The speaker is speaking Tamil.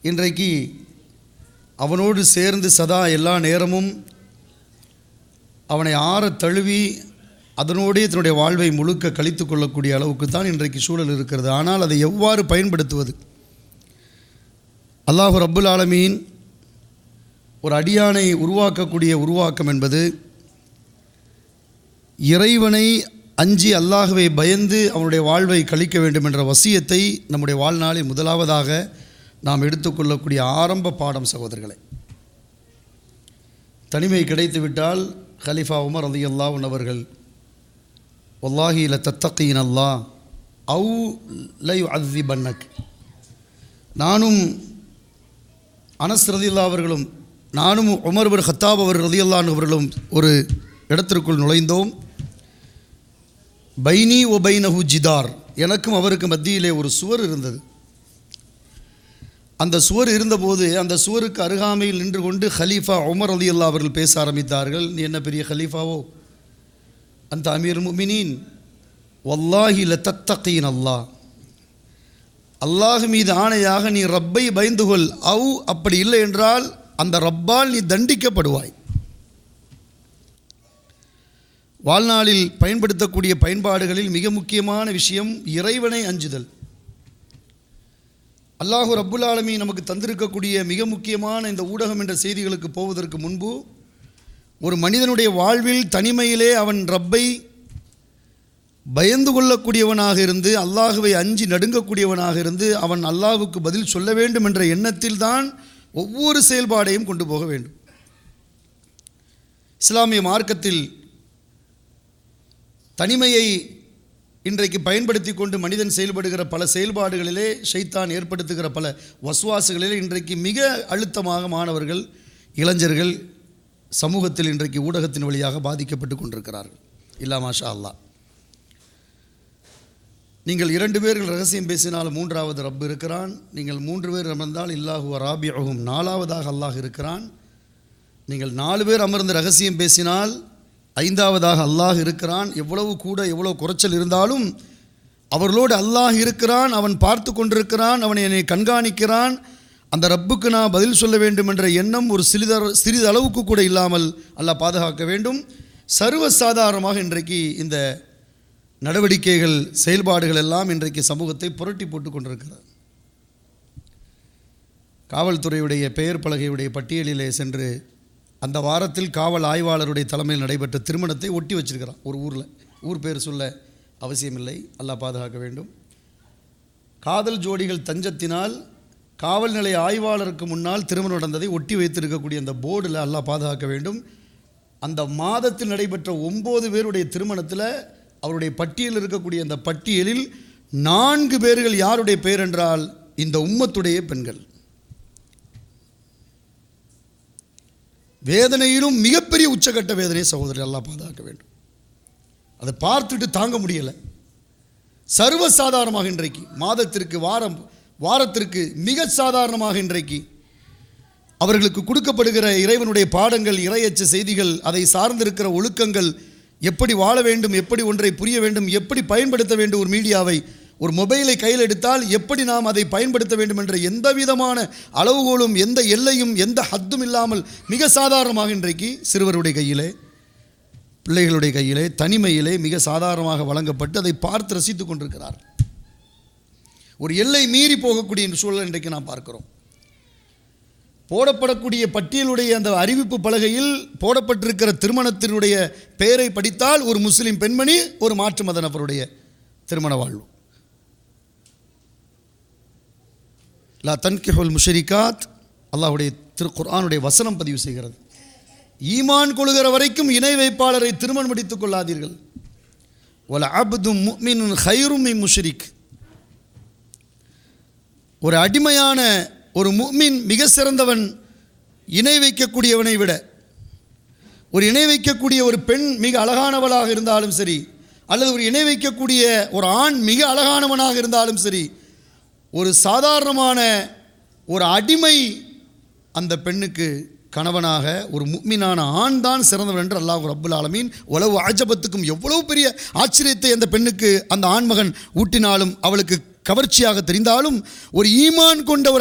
இன்றைக்கு அவனோடு சேர்ந்து சதா எல்லா நேரமும் அவனை ஆற தழுவி அதனோடே தன்னுடைய வாழ்வை முழுக்க கழித்து கொள்ளக்கூடிய அளவுக்கு தான் இன்றைக்கு சூழல் இருக்கிறது ஆனால் அதை எவ்வாறு பயன்படுத்துவது அல்லாஹு ரப்புல் ஆலமீன் ஒரு அடியானை உருவாக்கக்கூடிய உருவாக்கம் என்பது இறைவனை அஞ்சி அல்லாஹுவை பயந்து அவனுடைய வாழ்வை கழிக்க வேண்டும் என்ற வசியத்தை நம்முடைய வாழ்நாளில் முதலாவதாக நாம் எடுத்துக்கொள்ளக்கூடிய ஆரம்ப பாடம் சகோதரர்களை தனிமை கிடைத்துவிட்டால் ஹலிஃபா உமர் ரதி அல்லாஹ் அவர்கள் ஒல்லாஹி ல தத்தகீன் அல்லா அவு லை அதி பன்னக் நானும் அனஸ் ரதியுல்லா அவர்களும் நானும் உமர் பின் ஹத்தாப் அவர் ரதியுல்லான் அவர்களும் ஒரு இடத்திற்குள் நுழைந்தோம் பைனி ஒ பைனஹு ஜிதார் எனக்கும் அவருக்கு மத்தியிலே ஒரு சுவர் இருந்தது அந்த சுவர் இருந்தபோது அந்த சுவருக்கு அருகாமையில் நின்று கொண்டு ஹலீஃபா உமர் அலி அல்லா அவர்கள் பேச ஆரம்பித்தார்கள் நீ என்ன பெரிய ஹலீஃபாவோ அந்த அமீர் முமினின் வல்லாஹி ல தத்தகீன் அல்லாஹ் அல்லாஹ் மீது ஆணையாக நீ ரப்பை பயந்து கொள் அவு அப்படி இல்லை என்றால் அந்த ரப்பால் நீ தண்டிக்கப்படுவாய் வாழ்நாளில் பயன்படுத்தக்கூடிய பயன்பாடுகளில் மிக முக்கியமான விஷயம் இறைவனை அஞ்சுதல் அல்லாஹு ரப்புல் ஆலமீ நமக்கு தந்திருக்கக்கூடிய மிக முக்கியமான இந்த ஊடகம் என்ற செய்திகளுக்கு போவதற்கு முன்பு ஒரு மனிதனுடைய வாழ்வில் தனிமையிலே அவன் ரப்பை பயந்து கொள்ளக்கூடியவனாக இருந்து அல்லாஹுவை அஞ்சி நடுங்கக்கூடியவனாக இருந்து அவன் அல்லாஹுக்கு பதில் சொல்ல வேண்டும் என்ற எண்ணத்தில் தான் ஒவ்வொரு செயல்பாடையும் கொண்டு போக வேண்டும் இஸ்லாமிய மார்க்கத்தில் தனிமையை இன்றைக்கு பயன்படுத்தி கொண்டு மனிதன் செயல்படுகிற பல செயல்பாடுகளிலே ஷைத்தான் ஏற்படுத்துகிற பல வசுவாசுகளிலே இன்றைக்கு மிக அழுத்தமாக மாணவர்கள் இளைஞர்கள் சமூகத்தில் இன்றைக்கு ஊடகத்தின் வழியாக பாதிக்கப்பட்டு கொண்டிருக்கிறார்கள் இல்லா மாஷா அல்லாஹ் நீங்கள் இரண்டு பேர்கள் ரகசியம் பேசினால் மூன்றாவது ரப் இருக்கிறான் நீங்கள் மூன்று பேர் அமர்ந்தால் இல்லாஹு ராபியகும் நாலாவதாக அல்லாஹ் இருக்கிறான் நீங்கள் நாலு பேர் அமர்ந்து ரகசியம் பேசினால் ஐந்தாவதாக அல்லாஹ் இருக்கிறான் எவ்வளவு கூட எவ்வளவு குறைச்சல் இருந்தாலும் அவர்களோடு அல்லாஹ் இருக்கிறான் அவன் பார்த்து கொண்டிருக்கிறான் அவன் என்னை கண்காணிக்கிறான் அந்த ரப்புக்கு நான் பதில் சொல்ல வேண்டும் என்ற எண்ணம் ஒரு சிறித சிறிதளவுக்கு கூட இல்லாமல் அல்லாஹ் பாதுகாக்க வேண்டும் சர்வசாதாரணமாக இன்றைக்கு இந்த நடவடிக்கைகள் செயல்பாடுகள் எல்லாம் இன்றைக்கு சமூகத்தை புரட்டி போட்டு கொண்டிருக்கிறது காவல்துறையுடைய பெயர் பலகையுடைய பட்டியலிலே சென்று அந்த வாரத்தில் காவல் ஆய்வாளருடைய தலைமையில் நடைபெற்ற திருமணத்தை ஒட்டி வச்சிருக்கிறான் ஒரு ஊரில் ஊர் பேர் சொல்ல அவசியமில்லை அல்லாஹ் பாதுகாக்க வேண்டும் காதல் ஜோடிகள் தஞ்சத்தினால் காவல் நிலைய ஆய்வாளருக்கு முன்னால் திருமணம் நடந்ததை ஒட்டி வைத்திருக்கக்கூடிய அந்த போர்டில் அல்லாஹ் பாதுகாக்க வேண்டும் அந்த மாதத்தில் நடைபெற்ற ஒம்பது பேருடைய திருமணத்தில் அவருடைய பட்டியலில் இருக்கக்கூடிய அந்த பட்டியலில் நான்கு பேர்கள் யாருடைய பெயர் என்றால் இந்த உம்மத்துடைய பெண்கள் வேதனையிலும் மிகப்பெரிய உச்சக்கட்ட வேதனையை சகோதரர் எல்லாம் பாதுகாக்க வேண்டும் அதை பார்த்துட்டு தாங்க முடியலை சர்வசாதாரணமாக இன்றைக்கு மாதத்திற்கு வாரம் வாரத்திற்கு மிக சாதாரணமாக இன்றைக்கு அவர்களுக்கு கொடுக்கப்படுகிற இறைவனுடைய பாடங்கள் இறையச்ச செய்திகள் அதை சார்ந்திருக்கிற ஒழுக்கங்கள் எப்படி வாழ வேண்டும் எப்படி ஒன்றை புரிய வேண்டும் எப்படி பயன்படுத்த வேண்டும் ஒரு மீடியாவை ஒரு மொபைலை கையில் எடுத்தால் எப்படி நாம் அதை பயன்படுத்த வேண்டும் என்ற எந்த விதமான அளவுகோலும் எந்த எல்லையும் எந்த ஹத்தும் இல்லாமல் மிக சாதாரணமாக இன்றைக்கு சிறுவருடைய கையிலே பிள்ளைகளுடைய கையிலே தனிமையிலே மிக சாதாரணமாக வழங்கப்பட்டு அதை பார்த்து ரசித்து கொண்டிருக்கிறார் ஒரு எல்லை மீறி போகக்கூடிய சூழல் இன்றைக்கு நாம் பார்க்கிறோம் போடப்படக்கூடிய பட்டியலுடைய அந்த அறிவிப்பு பலகையில் போடப்பட்டிருக்கிற திருமணத்தினுடைய பெயரை படித்தால் ஒரு முஸ்லிம் பெண்மணி ஒரு மாற்று மத நபருடைய திருமண வாழ்வு லா தன்கிஹுல் முஷரிகாத் அல்லாஹுடைய திரு குர்ஆனுடைய வசனம் பதிவு செய்கிறது ஈமான் கொள்கிற வரைக்கும் இணை வைப்பாளரை திருமணம் முடித்துக் கொள்ளாதீர்கள் ஒல அப்தும் முக்மின் ஹைரும் முஷரிக் ஒரு அடிமையான ஒரு முக்மின் மிக சிறந்தவன் இணை வைக்கக்கூடியவனை விட ஒரு இணை வைக்கக்கூடிய ஒரு பெண் மிக அழகானவளாக இருந்தாலும் சரி அல்லது ஒரு இணை வைக்கக்கூடிய ஒரு ஆண் மிக அழகானவனாக இருந்தாலும் சரி ஒரு சாதாரணமான ஒரு அடிமை அந்த பெண்ணுக்கு கணவனாக ஒரு முக்மினான ஆண் தான் சிறந்தவன் என்று அல்லாஹ் ரப்புல் ஆலமீன் உளவு ஆஜபத்துக்கும் எவ்வளவு பெரிய ஆச்சரியத்தை அந்த பெண்ணுக்கு அந்த ஆண்மகன் ஊட்டினாலும் அவளுக்கு கவர்ச்சியாக தெரிந்தாலும் ஒரு ஈமான் கொண்ட ஒரு